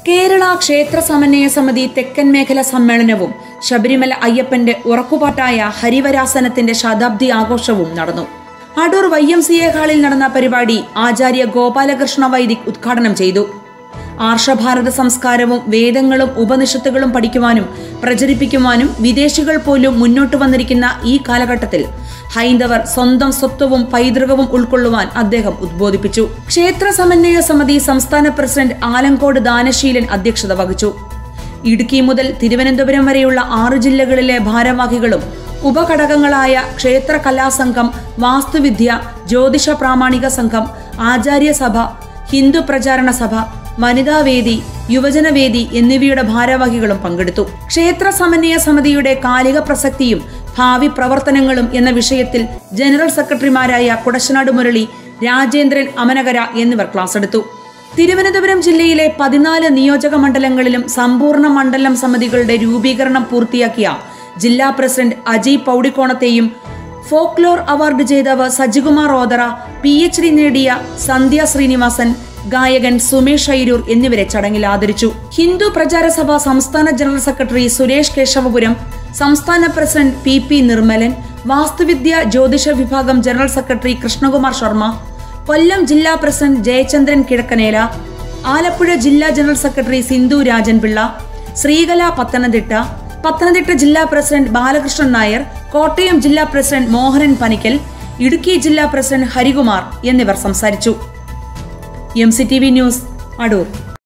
കേരള ക്ഷേത്ര സമന്വയ സമിതി തെക്കൻ മേഖല സമ്മേളനവും ശബരിമല അയ്യപ്പന്റെ ഉറക്കുപാട്ടായ ഹരിവരാസനത്തിന്റെ ശതാബ്ദി ആഘോഷവും നടന്നു Adoor Y M C A ഹാളിൽ നടന്ന പരിപാടി ആചാര്യ ഗോപാലകൃഷ്ണ വൈദിക് ഉദ്ഘാടനം ചെയ്തു ആർഷഭാരത സംസ്കാരവും വേദങ്ങളും ഉപനിഷത്തുകളും പഠിക്കുവാനും പ്രചരിപ്പിക്കുവാനും വിദേശികൾ പോലും മുന്നോട്ട് വന്നിരിക്കുന്ന ഈ കാലഘട്ടത്തിൽ ഹൈന്ദവർ സ്വന്തം സ്വത്വവും പൈതൃകവും ഉൾക്കൊള്ളുവാൻ അദ്ദേഹം ഉദ്ബോധിപ്പിച്ചു ക്ഷേത്ര സമന്വയ സമിതി സംസ്ഥാന പ്രസിഡന്റ് ആലങ്കോട് ദാനശീലൻ അധ്യക്ഷത വഹിച്ചു ഇടുക്കി മുതൽ തിരുവനന്തപുരം വരെയുള്ള ആറു ജില്ലകളിലെ ഭാരവാഹികളും ഉപഘടകങ്ങളായ ക്ഷേത്ര കലാസംഘം വാസ്തുവിദ്യ ജ്യോതിഷ പ്രാമാണിക സംഘം ആചാര്യസഭ ഹിന്ദു പ്രചാരണ സഭ വനിതാവേദി യുവജനവേദി എന്നിവയുടെ ഭാരവാഹികളും പങ്കെടുത്തു ക്ഷേത്ര സമന്വയ സമിതിയുടെ കാലിക പ്രസക്തിയും ഭാവി പ്രവർത്തനങ്ങളും എന്ന വിഷയത്തിൽ ജനറൽ സെക്രട്ടറിമാരായ കുടശനാട് മുരളി രാജേന്ദ്രൻ അമനകര എന്നിവർ ക്ലാസ് എടുത്തു തിരുവനന്തപുരം ജില്ലയിലെ പതിനാല് നിയോജക മണ്ഡലങ്ങളിലും സമ്പൂർണ്ണ മണ്ഡലം സമിതികളുടെ രൂപീകരണം പൂർത്തിയാക്കിയ ജില്ലാ പ്രസിഡന്റ് അജയ് പൗടിക്കോണത്തെയും ഫോക്ലോർ അവാർഡ് ജേതാവ് Sajikumar Othara P H D നേടിയ സന്ധ്യ ശ്രീനിവാസൻ ഗായകൻ സുമേഷ് ഐരൂർ എന്നിവരെ ചടങ്ങിൽ ആദരിച്ചു ഹിന്ദു പ്രചാര സഭ സംസ്ഥാന ജനറൽ സെക്രട്ടറി സുരേഷ് കേശവപുരം സംസ്ഥാന പ്രസിഡന്റ് പി പി നിർമ്മലൻ വാസ്തുവിദ്യ ജ്യോതിഷ വിഭാഗം ജനറൽ സെക്രട്ടറി കൃഷ്ണകുമാർ ശർമ്മ കൊല്ലം ജില്ലാ പ്രസിഡന്റ് ജയചന്ദ്രൻ കിഴക്കനേല ആലപ്പുഴ ജില്ലാ ജനറൽ സെക്രട്ടറി സിന്ധു രാജൻപിള്ള ശ്രീകല പത്തനംതിട്ട പത്തനംതിട്ട ജില്ലാ പ്രസിഡന്റ് ബാലകൃഷ്ണൻ നായർ കോട്ടയം ജില്ലാ പ്രസിഡന്റ് മോഹനൻ പനിക്കൽ ഇടുക്കി ജില്ലാ പ്രസിഡന്റ് ഹരികുമാർ എന്നിവർ സംസാരിച്ചു M C T V news Adoor